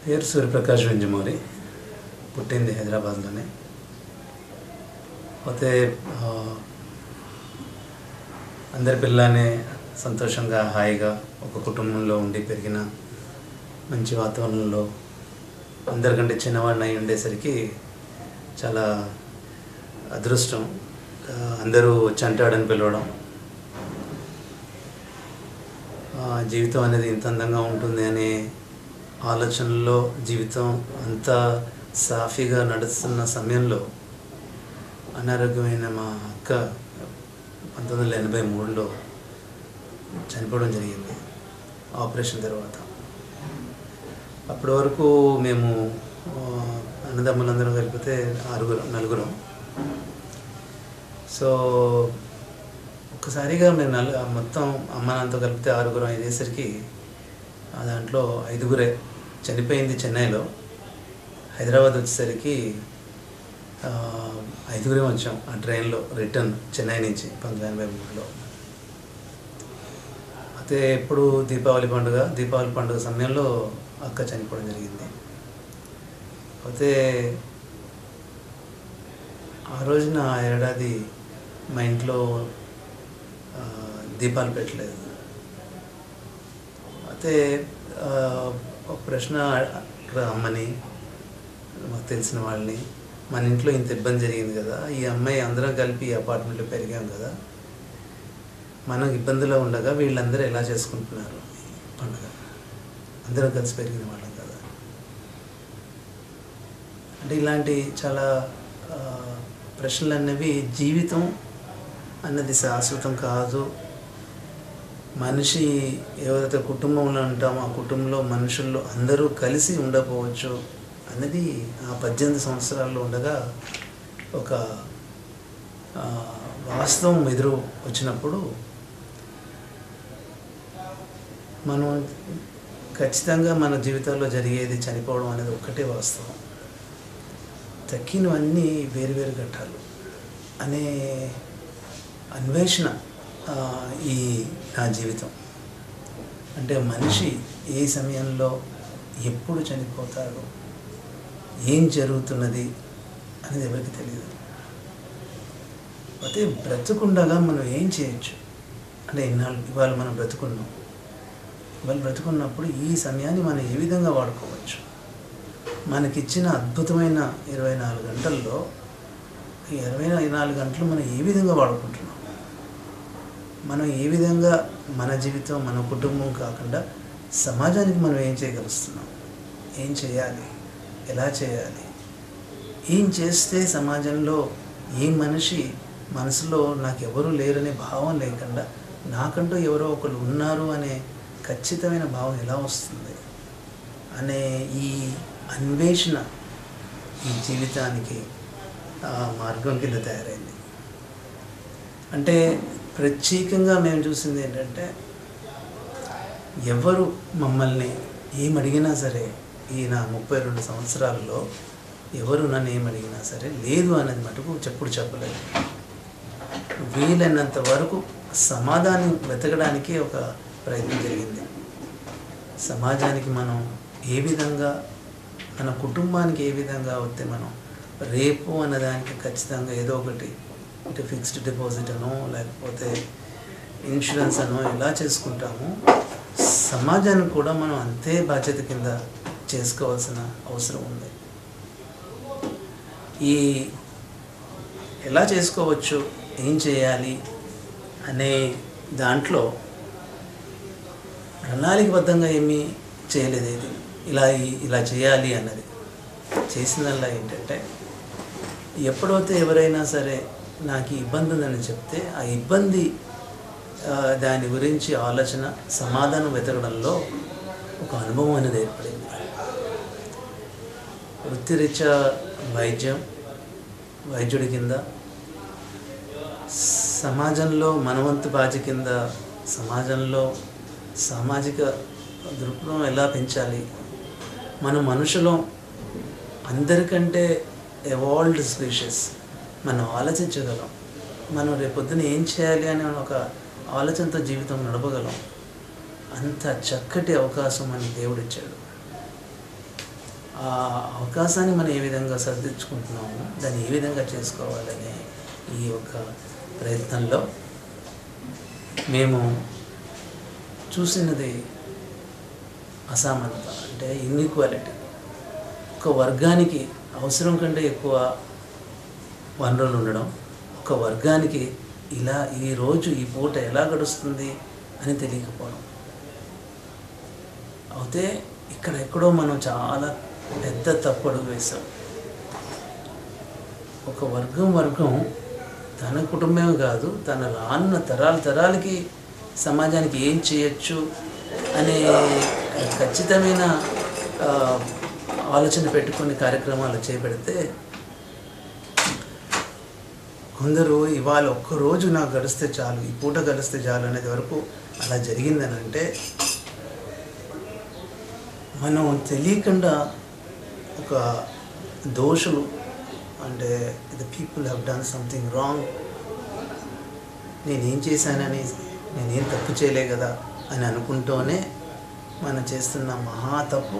పేరు సూర్యప్రకాష్ వెంజమూరి పుట్టింది హైదరాబాద్లోనే పోతే ఆ, అందరి పిల్లనే సంతోషంగా హాయిగా ఒక కుటుంబంలో ఉండి పెరిగిన మంచి వాతావరణంలో అందరికంటే చిన్నవాడిని అయి ఉండేసరికి చాలా అదృష్టం ఆ, అందరూ చంటాడని పిలవడం ఆ, జీవితం అనేది ఇంత అందంగా ఉంటుంది అనే ఆలోచనలో జీవితం అంత సాఫీగా నడుస్తున్న సమయంలో అనారోగ్యమైన మా అక్క పంతొమ్మిది వందల ఎనభై మూడులో చనిపోవడం జరిగింది ఆపరేషన్ తర్వాత అప్పటి వరకు మేము ఆ, అన్నదమ్ములందరం కలిపితే ఆరుగురం నలుగురం సో ఒక్కసారిగా మేము నలు మొత్తం అమ్మ నాన్నతో కలిపితే ఆరుగురం అయ్యేసరికి ఆ దాంట్లో ఐదుగురే చనిపోయింది చెన్నైలో హైదరాబాద్ వచ్చేసరికి ఆ, ఐదుగురే వచ్చాం ఆ ట్రైన్లో రిటర్న్ చెన్నై నుంచి పంతొమ్మిది ఎనభై మూడులో అయితే ఎప్పుడు దీపావళి పండుగ దీపావళి పండుగ సమయంలో అక్క చనిపోవడం జరిగింది అయితే ఆ రోజున ఆ ఏడాది మా ఇంట్లో ఆ, దీపాలు పెట్టలేదు అయితే ఆ, ఒక ప్రశ్న ఇక్కడ అమ్మని మాకు తెలిసిన వాళ్ళని మన ఇంట్లో ఇంత ఇబ్బంది జరిగింది కదా ఈ అమ్మాయి అందరం కలిపి ఈ అపార్ట్మెంట్లో పెరిగాం కదా మనం ఇబ్బందిలో ఉండగా వీళ్ళందరూ ఎలా చేసుకుంటున్నారు ఈ పండుగ అందరం కలిసి పెరిగిన వాళ్ళం కదా అంటే ఇలాంటి చాలా ఆ, ప్రశ్నలు అన్నవి జీవితం అన్నది శాశ్వతం కాదు మనిషి ఎవరైతే కుటుంబంలో ఉంటామో ఆ కుటుంబంలో మనుషుల్లో అందరూ కలిసి ఉండకపోవచ్చు అన్నది ఆ పద్దెనిమిది సంవత్సరాల్లో ఉండగా ఒక ఆ, వాస్తవం ఎదురు వచ్చినప్పుడు మనం ఖచ్చితంగా మన జీవితాల్లో జరిగేది చనిపోవడం అనేది ఒక్కటే వాస్తవం తక్కినవన్నీ వేరు వేరు ఘట్టాలు అనే అన్వేషణ ఆ, ఈ నా జీవితం అంటే మనిషి ఏ సమయంలో ఎప్పుడు చనిపోతాడు ఏం జరుగుతున్నది అనేది ఎవరికి తెలియదు అయితే బ్రతుకుండగా మనం ఏం చేయొచ్చు అంటే ఇన్నాళ్ళు ఇవాళ మనం బ్రతుకున్నాం ఇవాళ బ్రతుకున్నప్పుడు ఈ సమయాన్ని మనం ఏ విధంగా వాడుకోవచ్చు మనకిచ్చిన అద్భుతమైన ఇరవై నాలుగు గంటల్లో ఈ ఇరవై నాలుగు గంటలు మనం ఏ విధంగా వాడుకుంటున్నాం మనం ఏ విధంగా మన జీవితం మన కుటుంబం కాకుండా సమాజానికి మనం ఏం చేయగలుస్తున్నాం ఏం చేయాలి ఎలా చేయాలి ఏం చేస్తే సమాజంలో ఏ మనిషి మనసులో నాకు ఎవరు లేరనే భావం లేకుండా నాకంటూ ఎవరో ఒకరు ఉన్నారు అనే ఖచ్చితమైన భావం ఎలా వస్తుంది అనే ఈ అన్వేషణ ఈ జీవితానికి ఆ మార్గం కింద తయారైంది అంటే ప్రత్యేకంగా మేము చూసింది ఏంటంటే ఎవరు మమ్మల్ని ఏం అడిగినా సరే ఈ నా ముప్పై రెండు సంవత్సరాల్లో ఎవరు నన్ను ఏం అడిగినా సరే లేదు అనేది మటుకు చెప్పుడు చెప్పలేదు వీలైనంత వరకు సమాధానం వెతకడానికి ఒక ప్రయత్నం జరిగింది సమాజానికి మనం ఏ విధంగా మన కుటుంబానికి ఏ విధంగా వస్తే మనం రేపు అన్నదానికి ఖచ్చితంగా ఏదో ఒకటి ఇటు ఫిక్స్డ్ డిపాజిట్ అనో లేకపోతే ఇన్సూరెన్స్ అనో ఎలా చేసుకుంటామో సమాజానికి కూడా మనం అంతే బాధ్యత కింద చేసుకోవాల్సిన అవసరం ఉంది ఈ ఎలా చేసుకోవచ్చు ఏం చేయాలి అనే దాంట్లో ప్రణాళికబద్ధంగా ఏమీ చేయలేదు ఇది ఇలా ఈ- ఇలా చేయాలి అన్నది చేసిందల్లా ఏంటంటే ఎప్పుడైతే ఎవరైనా సరే నాకు ఈ ఇబ్బంది ఉందని చెప్తే ఆ ఇబ్బంది ఆ, దాని గురించి ఆలోచన సమాధానం వెతకడంలో ఒక అనుభవం అనేది ఏర్పడింది వృత్తిరీత్యా వైద్యం వైద్యుడి కింద సమాజంలో మనవంతు బాధ్య కింద సమాజంలో సామాజిక దృక్పథం ఎలా పెంచాలి మన మనుషులం అందరికంటే ఎవాల్వ్డ్ స్పీషియస్ మనం ఆలోచించగలం మనం రేపొద్దున ఏం చేయాలి అనే ఒక ఆలోచనతో జీవితం నడపగలం అంత చక్కటి అవకాశం మనకి దేవుడిచ్చాడు ఆ అవకాశాన్ని మనం ఏ విధంగా సర్దించుకుంటున్నాము దాన్ని ఏ విధంగా చేసుకోవాలనే ఈ యొక్క ప్రయత్నంలో మేము చూసినది అసమానత అంటే ఇన్ఈక్వాలిటీ ఒక వర్గానికి అవసరం కంటే ఎక్కువ వనరులు ఉండడం ఒక వర్గానికి ఇలా ఈ రోజు ఈ పూట ఎలా గడుస్తుంది అని తెలియకపోవడం అయితే ఇక్కడ ఎక్కడో మనం చాలా పెద్ద తప్పు అడుగు వేసాం ఒక వర్గం వర్గం తన కుటుంబమే కాదు తన రానున్న తరాల తరాలకి సమాజానికి ఏం చేయొచ్చు అనే ఖచ్చితమైన ఆ, ఆలోచన పెట్టుకుని కార్యక్రమాలు చేపడితే కొందరు ఇవాళ ఒక్క రోజు నాకు గడిస్తే చాలు ఈ పూట గడిస్తే చాలు అనేది వరకు అలా జరిగిందని అంటే మనం తెలియకుండా ఒక దోషులు అంటే the people have done something wrong నేనేం చేశానని నేనేం తప్పు చేయలే కదా అని అనుకుంటూనే మనం చేస్తున్న మహా తప్పు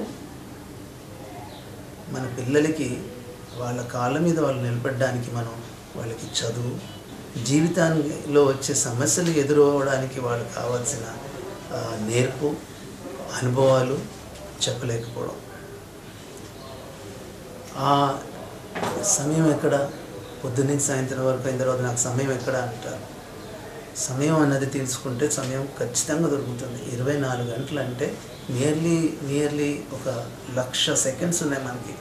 మన పిల్లలకి వాళ్ళ కాళ్ళ మీద వాళ్ళు నిలబడడానికి మనం వాళ్ళకి చదువు జీవితానిలో వచ్చే సమస్యలు ఎదురవడానికి వాళ్ళకి కావాల్సిన ఆ, నేర్పు అనుభవాలు చెప్పలేకపోవడం ఆ సమయం ఎక్కడ పొద్దున్నుంచి సాయంత్రం వరకు అయిన తర్వాత నాకు సమయం ఎక్కడ అంటారు సమయం అన్నది తెలుసుకుంటే సమయం ఖచ్చితంగా దొరుకుతుంది ఇరవై నాలుగు గంటలు అంటే నియర్లీ నియర్లీ ఒక లక్ష సెకండ్స్ ఉన్నాయి మనకి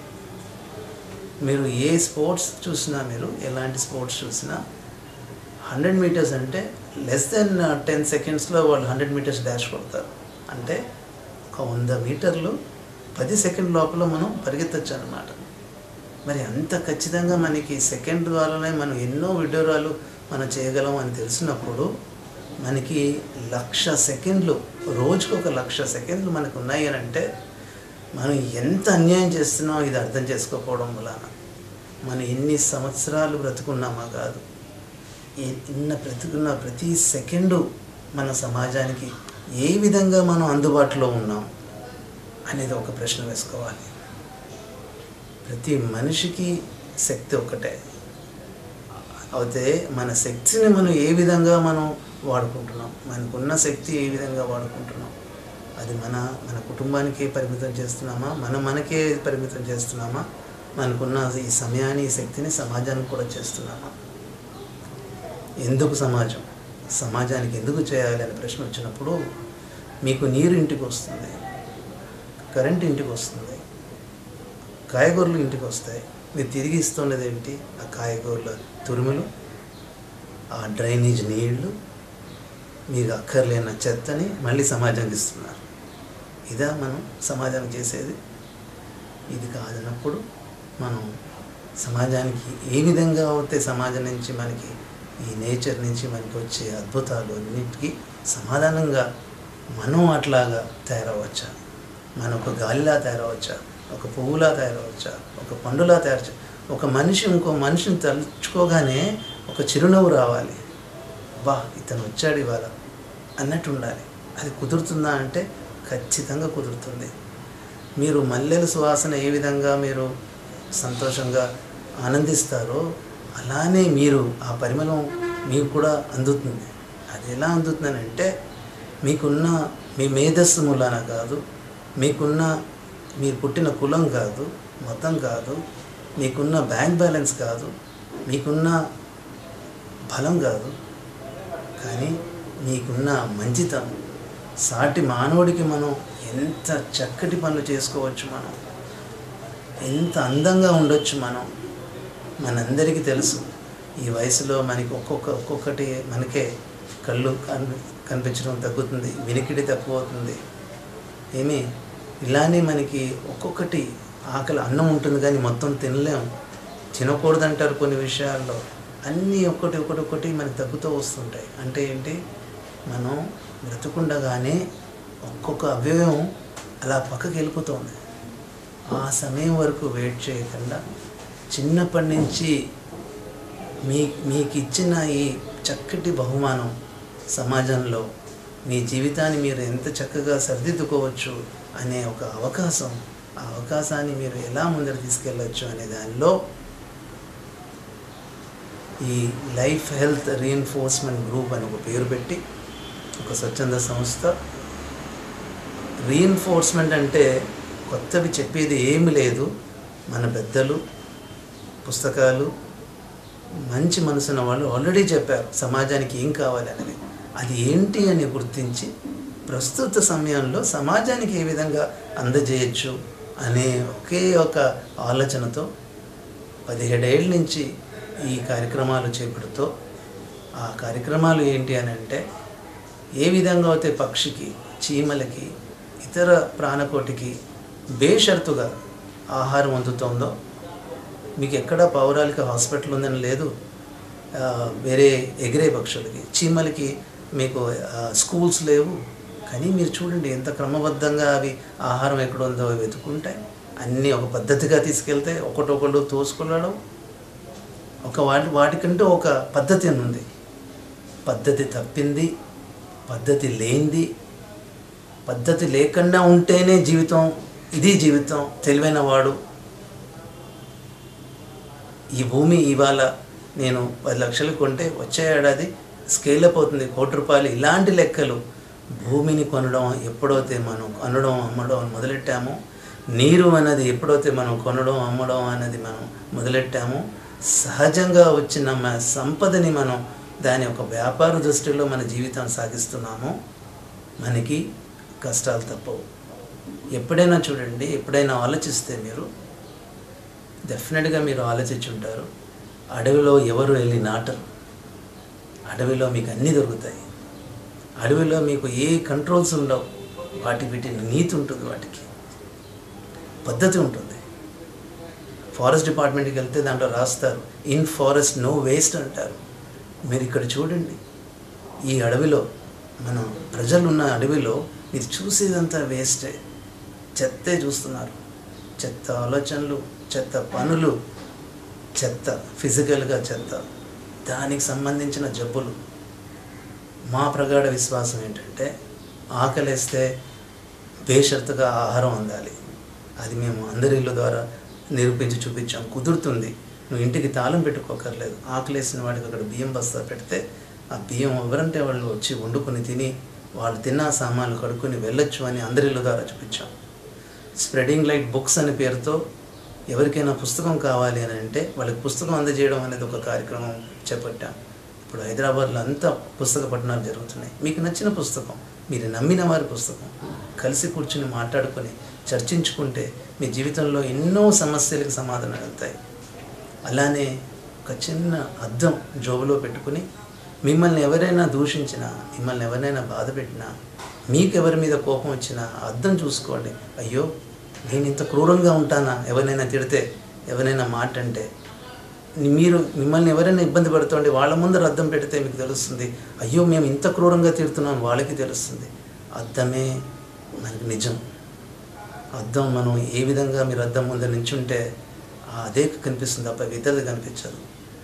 మీరు ఏ స్పోర్ట్స్ చూసినా మీరు ఎలాంటి స్పోర్ట్స్ చూసినా హండ్రెడ్ మీటర్స్ అంటే లెస్ దెన్ టెన్ సెకండ్స్లో వాళ్ళు హండ్రెడ్ మీటర్స్ డాష్ కొడతారు అంటే ఒక వంద మీటర్లు పది సెకండ్ లోపల మనం పరిగెత్తచ్చు అన్నమాట మరి అంత ఖచ్చితంగా మనకి సెకండ్ ద్వారానే మనం ఎన్నో విడ్డూరాలు మనం చేయగలం అని తెలిసినప్పుడు మనకి లక్ష సెకండ్లు రోజుకు ఒక లక్ష సెకండ్లు మనకు ఉన్నాయి అని అంటే మనం ఎంత అన్యాయం చేస్తున్నామో ఇది అర్థం చేసుకోకపోవడం వలన మనం ఎన్ని సంవత్సరాలు బ్రతుకున్నామా కాదు ఏ- ఇన్న బ్రతుకున్న ప్రతి సెకండు మన సమాజానికి ఏ విధంగా మనం అందుబాటులో ఉన్నాం అనేది ఒక ప్రశ్న వేసుకోవాలి ప్రతి మనిషికి శక్తి ఒకటే అయితే మన శక్తిని మనం ఏ విధంగా మనం వాడుకుంటున్నాం మనకున్న శక్తి ఏ విధంగా వాడుకుంటున్నాం అది మన మన కుటుంబానికే పరిమితం చేస్తున్నామా మన మనకే పరిమితం చేస్తున్నామా మనకున్న ఈ సమయాన్ని ఈ శక్తిని సమాజానికి కూడా చేస్తున్నామా ఎందుకు సమాజం సమాజానికి ఎందుకు చేయాలి అనే ప్రశ్న వచ్చినప్పుడు మీకు నీరు ఇంటికి వస్తుంది కరెంట్ ఇంటికి వస్తుంది కాయగూరలు ఇంటికి వస్తాయి మీరు తిరిగి ఇస్తున్నది ఏంటి ఆ కాయగూరల తురుములు ఆ డ్రైనేజ్ నీళ్లు మీకు అక్కర్లేని చెత్తని మళ్ళీ సమాజానికి ఇస్తున్నారు ఇదా మనం సమాజానికి చేసేది ఇది కాదన్నప్పుడు మనం సమాజానికి ఏ విధంగా అవుతే సమాజం నుంచి మనకి ఈ నేచర్ నుంచి మనకి వచ్చే అద్భుతాలు అన్నిటికీ సమాధానంగా మనం అట్లాగా తయారవచ్చా మనం ఒక గాలిలా తయారవచ్చా ఒక పువ్వులా తయారవచ్చా ఒక పండులా తయారు చే- ఒక మనిషి ఇంకో మనిషిని తలుచుకోగానే ఒక చిరునవ్వు రావాలి వా ఇతను వచ్చాడు ఇవాళ అన్నట్టు ఉండాలి అది కుదురుతుందా అంటే ఖచ్చితంగా కుదురుతుంది మీరు మల్లెల సువాసన ఏ విధంగా మీరు సంతోషంగా ఆనందిస్తారో అలానే మీరు ఆ పరిమళం మీకు కూడా అందుతుంది అది ఎలా అందుతుందని అంటే మీకున్న మీ మేధస్సు మూలాన కాదు మీకున్న మీరు పుట్టిన కులం కాదు మతం కాదు మీకున్న బ్యాంక్ బ్యాలెన్స్ కాదు మీకున్న బలం కాదు కానీ మీకున్న మంచితనం సాటి మానవుడికి మనం ఎంత చక్కటి పనులు చేసుకోవచ్చు మనం ఎంత అందంగా ఉండొచ్చు మనం మనందరికీ తెలుసు ఈ వయసులో మనకి ఒక్కొక్క ఒక్కొక్కటి మనకే కళ్ళు కనిపి కనిపించడం తగ్గుతుంది వినికిడి తక్కువ అవుతుంది ఏమి ఇలానే మనకి ఒక్కొక్కటి ఆకలి అన్నం ఉంటుంది కానీ మొత్తం తినలేం తినకూడదంటారు కొన్ని విషయాల్లో అన్నీ ఒకటి ఒకటి ఒకటి మనకి తగ్గుతూ వస్తుంటాయి అంటే ఏంటి మనం బ్రతుకుండగానే ఒక్కొక్క అవయవం అలా పక్కకి వెళ్ళిపోతుంది ఆ సమయం వరకు వెయిట్ చేయకుండా చిన్నప్పటి నుంచి మీ మీకు ఇచ్చిన ఈ చక్కటి బహుమానం సమాజంలో మీ జీవితాన్ని మీరు ఎంత చక్కగా సర్దిద్దుకోవచ్చు అనే ఒక అవకాశం ఆ అవకాశాన్ని మీరు ఎలా ముందర తీసుకెళ్ళచ్చు అనే దానిలో ఈ లైఫ్ హెల్త్ రీఎన్ఫోర్స్మెంట్ గ్రూప్ అని ఒక పేరు పెట్టి ఒక స్వచ్ఛంద సంస్థ రీఎన్ఫోర్స్మెంట్ అంటే కొత్తవి చెప్పేది ఏమి లేదు మన పెద్దలు పుస్తకాలు మంచి మనసున్న వాళ్ళు ఆల్రెడీ చెప్పారు సమాజానికి ఏం కావాలి అనేది అది ఏంటి అని గుర్తించి ప్రస్తుత సమయంలో సమాజానికి ఏ విధంగా అందజేయచ్చు అనే ఒకే ఒక ఆలోచనతో పదిహేడేళ్ళ నుంచి ఈ కార్యక్రమాలు చేపడుతూ ఆ కార్యక్రమాలు ఏంటి అని అంటే ఏ విధంగా అయితే పక్షికి చీమలకి ఇతర ప్రాణకోటికి బేషరతుగా ఆహారం అందుతుందో మీకు ఎక్కడ పౌరాలిక హాస్పిటల్ ఉందని లేదు ఆ, వేరే ఎగిరే పక్షులకి చీమలకి మీకు ఆ, స్కూల్స్ లేవు కానీ మీరు చూడండి ఎంత క్రమబద్ధంగా అవి ఆహారం ఎక్కడ ఉందో అవి వెతుకుంటాయి అన్నీ ఒక పద్ధతిగా తీసుకెళ్తే ఒకటొకళ్ళు తోసుకున్నాడు ఒక వాటి వాటికంటూ ఒక పద్ధతి అని ఉంది పద్ధతి తప్పింది పద్ధతి లేనిది పద్ధతి లేకుండా ఉంటేనే జీవితం ఇది జీవితం తెలివైన వాడు ఈ భూమి ఇవాళ నేను పది లక్షలు కొంటే వచ్చే ఏడాది స్కేల్ అప్ అవుతుంది కోటి రూపాయలు ఇలాంటి లెక్కలు భూమిని కొనడం ఎప్పుడైతే మనం కొనడం అమ్మడం మొదలెట్టామో నీరు అన్నది ఎప్పుడైతే మనం కొనడం అమ్మడం అనేది మనం మొదలెట్టామో సహజంగా వచ్చిన మన సంపదని మనం దాని ఒక వ్యాపార దృష్టిలో మన జీవితం సాగిస్తున్నామో మనకి కష్టాలు తప్పవు ఎప్పుడైనా చూడండి ఎప్పుడైనా ఆలోచిస్తే మీరు డెఫినెట్గా మీరు ఆలోచించుంటారు అడవిలో ఎవరు వెళ్ళి నాటరు అడవిలో మీకు అన్నీ దొరుకుతాయి అడవిలో మీకు ఏ కంట్రోల్స్ ఉండవు వాటి వీటి నీతి ఉంటుంది వాటికి పద్ధతి ఉంటుంది ఫారెస్ట్ డిపార్ట్మెంట్కి వెళ్తే దాంట్లో రాస్తారు ఇన్ ఫారెస్ట్ నో వేస్ట్ అంటారు మీరు ఇక్కడ చూడండి ఈ అడవిలో మనం ప్రజలు ఉన్న అడవిలో మీరు చూసేదంతా వేస్టే చెత్తే చూస్తున్నారు చెత్త ఆలోచనలు చెత్త పనులు చెత్త ఫిజికల్గా చెత్త దానికి సంబంధించిన జబ్బులు మా ప్రగాఢ విశ్వాసం ఏంటంటే ఆకలేస్తే బేషరతుగా ఆహారం అందాలి అది మేము అందరి ఇళ్ళ ద్వారా నిరూపించి చూపించాం కుదురుతుంది నువ్వు ఇంటికి తాళం పెట్టుకోకర్లేదు ఆకలేసిన వాడికి అక్కడ బియ్యం బస్తా పెడితే ఆ బియ్యం ఎవరంటే వాళ్ళు వచ్చి వండుకొని తిని వాళ్ళు తిన్న సామాన్లు కడుక్కొని వెళ్ళొచ్చు అని అందరి ఇళ్ళ ద్వారా చూపించాం స్ప్రెడింగ్ లైట్ బుక్స్ అనే పేరుతో ఎవరికైనా పుస్తకం కావాలి అని అంటే వాళ్ళకి పుస్తకం అందజేయడం అనేది ఒక కార్యక్రమం చేపట్టాం ఇప్పుడు హైదరాబాద్లో అంతా పుస్తక పఠనాలు జరుగుతున్నాయి మీకు నచ్చిన పుస్తకం మీరు నమ్మిన వారి పుస్తకం కలిసి కూర్చుని మాట్లాడుకొని చర్చించుకుంటే మీ జీవితంలో ఎన్నో సమస్యలకు సమాధానం వెళ్తాయి అలానే ఒక చిన్న అద్దం జోబులో పెట్టుకుని మిమ్మల్ని ఎవరైనా దూషించినా మిమ్మల్ని ఎవరైనా బాధ పెట్టినా మీకు ఎవరి మీద కోపం వచ్చినా ఆ అద్దం చూసుకోండి అయ్యో నేను ఇంత క్రూరంగా ఉంటానా ఎవరినైనా తిడితే ఎవరైనా మాట అంటే మీరు మిమ్మల్ని ఎవరైనా ఇబ్బంది పడుతుంటే వాళ్ళ ముందర అద్దం పెడితే మీకు తెలుస్తుంది అయ్యో మేము ఇంత క్రూరంగా తిడుతున్నాం వాళ్ళకి తెలుస్తుంది అద్దమే మనకి నిజం అద్దం మనం ఏ విధంగా మీరు అద్దం ముందు నించుంటే ఆ అదే కనిపిస్తుంది తప్ప ఇతరులు కనిపించదు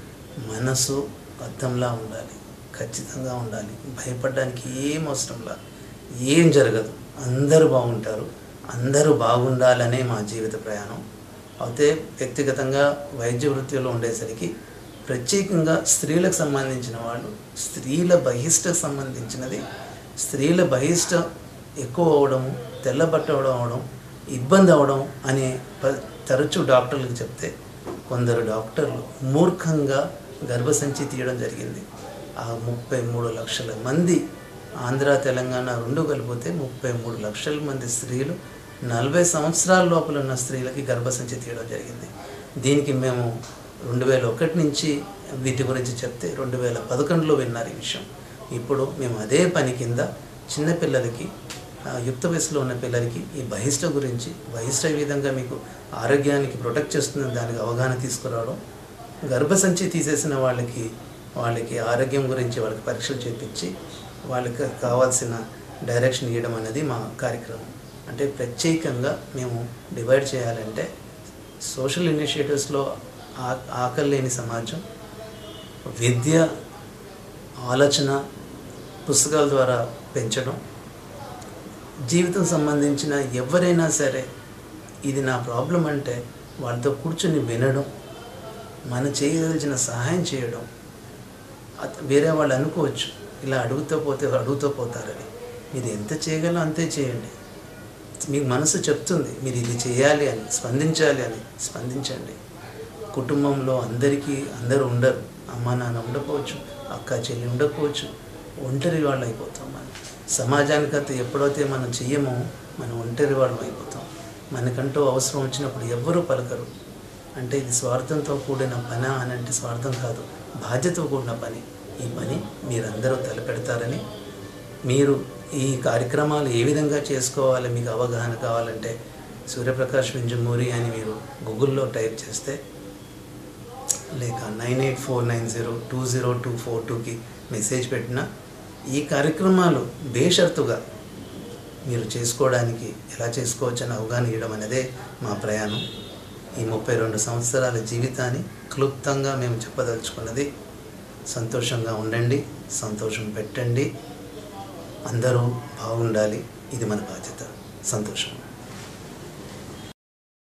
మనసు అద్దంలా ఉండాలి ఖచ్చితంగా ఉండాలి భయపడడానికి ఏం అవసరంలా ఏం జరగదు అందరూ బాగుంటారు అందరూ బాగుండాలనే మా జీవిత ప్రయాణం అయితే వ్యక్తిగతంగా వైద్య వృత్తిలో ఉండేసరికి ప్రత్యేకంగా స్త్రీలకు సంబంధించిన వాళ్ళు స్త్రీల బహిష్టకు సంబంధించినది స్త్రీల బహిష్ట ఎక్కువ అవడము తెల్లబట్ట అవడం అవడం ఇబ్బంది అవడం అనే ప- తరచూ డాక్టర్లకు చెప్తే కొందరు డాక్టర్లు మూర్ఖంగా గర్భసంచి తీయడం జరిగింది ఆ ముప్పై మూడు లక్షల మంది ఆంధ్ర తెలంగాణ రెండు కలిపితే ముప్పై మూడు లక్షల మంది స్త్రీలు నలభై సంవత్సరాల లోపల ఉన్న స్త్రీలకి గర్భసంచి తీయడం జరిగింది దీనికి మేము రెండు వేల ఒకటి నుంచి వీటి గురించి చెప్తే రెండు వేల పదకొండులో విన్నారు ఈ విషయం ఇప్పుడు మేము అదే పని కింద చిన్నపిల్లలకి ఆ, యుక్త వయసులో ఉన్న పిల్లలకి ఈ బహిష్ట గురించి బహిష్ట ఏ విధంగా మీకు ఆరోగ్యానికి ప్రొటెక్ట్ చేస్తుంది దానికి అవగాహన తీసుకురావడం గర్భసంచి తీసేసిన వాళ్ళకి వాళ్ళకి ఆరోగ్యం గురించి వాళ్ళకి పరీక్షలు చేపించి వాళ్ళకి కావాల్సిన డైరెక్షన్ ఇవ్వడం అనేది మా కార్యక్రమం అంటే ప్రత్యేకంగా మేము డివైడ్ చేయాలంటే సోషల్ ఇనిషియేటివ్స్లో ఆ ఆకలి లేని సమాజం విద్య ఆలోచన పుస్తకాల ద్వారా పెంచడం జీవితం సంబంధించిన ఎవరైనా సరే ఇది నా ప్రాబ్లం అంటే వాళ్ళతో కూర్చొని వినడం మనం చేయదలిచిన సహాయం చేయడం అత- వేరే వాళ్ళు అనుకోవచ్చు ఇలా అడుగుతూ పోతే అడుగుతూ పోతారని మీరు ఎంత చేయగలో అంతే చేయండి మీకు మనసు చెప్తుంది మీరు ఇది చేయాలి అని స్పందించాలి అని స్పందించండి కుటుంబంలో అందరికీ అందరూ ఉండరు అమ్మ నాన్న ఉండకపోవచ్చు అక్క చెల్లి ఉండకపోవచ్చు ఒంటరి వాళ్ళు అయిపోతాం మనం సమాజానికి అంతా ఎప్పుడైతే మనం చెయ్యమో మనం ఒంటరి వాళ్ళం అయిపోతాం మనకంటూ అవసరం వచ్చినప్పుడు ఎవ్వరూ పలకరు అంటే ఇది స్వార్థంతో కూడిన పని అని అంటే స్వార్థం కాదు బాధ్యతతో కూడిన పని ఈ పని మీరందరూ తలపెడతారని మీరు ఈ కార్యక్రమాలు ఏ విధంగా చేసుకోవాలి మీకు అవగాహన కావాలంటే సూర్యప్రకాష్ వింజమూరి అని మీరు గూగుల్లో టైప్ చేస్తే లేక nine eight four nine zero two zero two four టూకి మెసేజ్ పెట్టిన ఈ కార్యక్రమాలు బేషరతుగా మీరు చేసుకోవడానికి ఎలా చేసుకోవచ్చని అవగాహన ఇవ్వడం అనేదే మా ప్రయాణం ఈ ముప్పై రెండు సంవత్సరాల జీవితాన్ని క్లుప్తంగా మేము చెప్పదలుచుకున్నది సంతోషంగా ఉండండి సంతోషం పెట్టండి అందరూ బాగుండాలి ఇది మన బాధ్యత సంతోషం